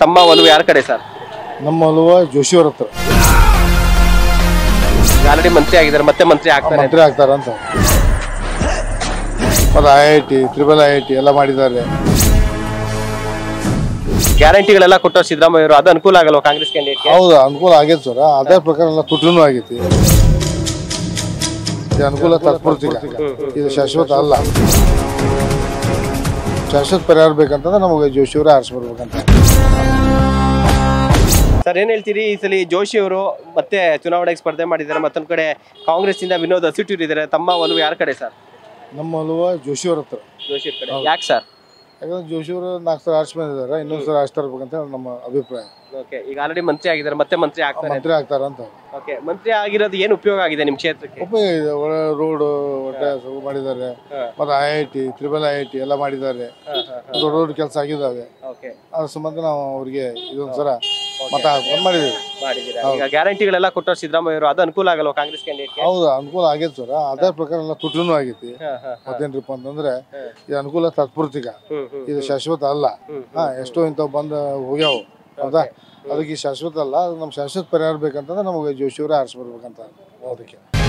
ತಮ್ಮ ಒಲವು ಯಾರ ಕಡೆ ಸರ್ ನಮ್ಮ ಅಲ್ವ ಜೋಶಿಯವ್ರ ಹತ್ರ ಆಲ್ರೆಡಿ ಮಂತ್ರಿ ಆಗಿದ್ದಾರೆ ಮತ್ತೆ ಮಂತ್ರಿ ಆಗ್ತಾರೆ ಮಂತ್ರಿ ಆಗ್ತಾರಂತ ಮತ್ತು I I T triple I I T ಎಲ್ಲ ಮಾಡಿದ್ದಾರೆ ಗ್ಯಾರಂಟಿಗಳೆಲ್ಲ ಕೊಟ್ಟರು ಸಿದ್ದರಾಮಯ್ಯ ಅವರು ಅದು ಅನುಕೂಲ ಆಗಲ್ವಾ ಕಾಂಗ್ರೆಸ್ ಕ್ಯಾಂಡಿಡೇಟ್ ಹೌದು ಅನುಕೂಲ ಆಗೈತೆ ಸರ್ ಅದೇ ಪ್ರಕಾರ ಎಲ್ಲ ತುಟಿನೂ ಆಗೈತಿ ಇದು ಅನುಕೂಲ ತಾತ್ಪೂರ್ತಿಕ ಇದು ಶಾಶ್ವತ ಅಲ್ಲ ಶಾಶ್ವತ ಪರಿಹಾರ ಬೇಕಂತಂದ್ರೆ ನಮಗೆ ಜೋಶಿಯವರೇ ಆರಿಸ್ಬರ್ಬೇಕಂತ ಸರ್ ಏನ್ ಹೇಳ್ತೀರಿ ಈ ಸಲ ಜೋಶಿ ಅವರು ಮತ್ತೆ ಚುನಾವಣೆಗೆ ಸ್ಪರ್ಧೆ ಮಾಡಿದ್ದಾರೆ ಮತ್ತೊಂದ್ ಕಡೆ ಕಾಂಗ್ರೆಸ್ ಇಂದ ವಿನೋದ್ ಹಸಿಟೂರ್ ಇದ್ದಾರೆ ತಮ್ಮ ಒಲವು ಯಾರ ಕಡೆ ಸರ್ ನಮ್ಮ ಅಲ್ವ ಜೋಶಿಯವ್ರ ಹತ್ರ ಜೋಶಿ ಅವ್ರ ಕಡೆ ಯಾಕೆ ಸರ್ ಯಾಕಂದ್ರೆ ಜೋಶಿಯವರು ನಾಲ್ಕು ಸಲ ಆರಿಸಿ ಬಂದಿದ್ದಾರೆ ಇನ್ನೊಂದು ಸಲ ಆರಿಸ್ತಾ ಇರ್ಬೇಕಂತ ನಮ್ಮ ಅಭಿಪ್ರಾಯ ಓಕೆ ಈಗ ಆಲ್ರೆಡಿ ಮಂತ್ರಿ ಆಗಿದ್ದಾರೆ ಮತ್ತೆ ಮಂತ್ರಿ ಆಗ್ತಾರೆ ಮಂತ್ರಿ ಆಗ್ತಾರಂತ ಓಕೆ ಮಂತ್ರಿ ಆಗಿರೋದು ಏನು ಉಪಯೋಗ ಆಗಿದೆ ನಿಮ್ ಕ್ಷೇತ್ರಕ್ಕೆ ಉಪಯೋಗ ಇದೆ ಒಳ್ಳೆ ರೋಡು ಒಳ್ಳೆ ಸು ಮಾಡಿದ್ದಾರೆ ಹಾ. ಮತ್ತು I I T triple I I T ಎಲ್ಲ ಮಾಡಿದ್ದಾರೆ ದೊಡ್ಡ ದೊಡ್ಡ ಕೆಲಸ ಆಗಿದ್ದಾವೆ ಓಕೆ ಅದ್ರ ಸಂಬಂಧ ನಾವು ಅವ್ರಿಗೆ ಇದೊಂದು ಸಲ ಮತ ಹಾಕೊಂಡು ಮಾಡಿದ್ದೀವಿ ಮಾಡಿದ್ದೀರಾ ಈಗ ಗ್ಯಾರಂಟಿಗಳೆಲ್ಲ ಕೊಟ್ಟರು ಸಿದ್ದರಾಮಯ್ಯ ಅವರು ಅದು ಅನುಕೂಲ ಆಗಲ್ವಾ ಕಾಂಗ್ರೆಸ್ ಕ್ಯಾಂಡಿಡೇಟ್ ಹೌದು ಅನುಕೂಲ ಆಗೈತೆ ಸರ್ ಅದೇ ಪ್ರಕಾರ ಎಲ್ಲ ತುಟಿನೂ ಆಗೈತಿ ಮತ್ತೇನ್ರಿಪ್ಪ ಅಂತಂದ್ರೆ ಇದು ಅನುಕೂಲ ತಾತ್ಪೂರ್ತಿಕ ಇದು ಶಾಶ್ವತ ಅಲ್ಲ ಹಾ ಎಷ್ಟೋ ಇಂಥವು ಬಂದು ಹೋಗ್ಯಾವು ಹೌದಾ ಅದಕ್ಕೆ ಈ ಶಾಶ್ವತ ಅಲ್ಲ ಅದು ನಮ್ಮ ಶಾಶ್ವತ ಪರಿಹಾರ ಬೇಕಂತಂದ್ರೆ ನಮಗೆ ಜೋಶಿಯವರೇ ಆರಿಸ್ಬರ್ಬೇಕಂತ ಅದಕ್ಕೆ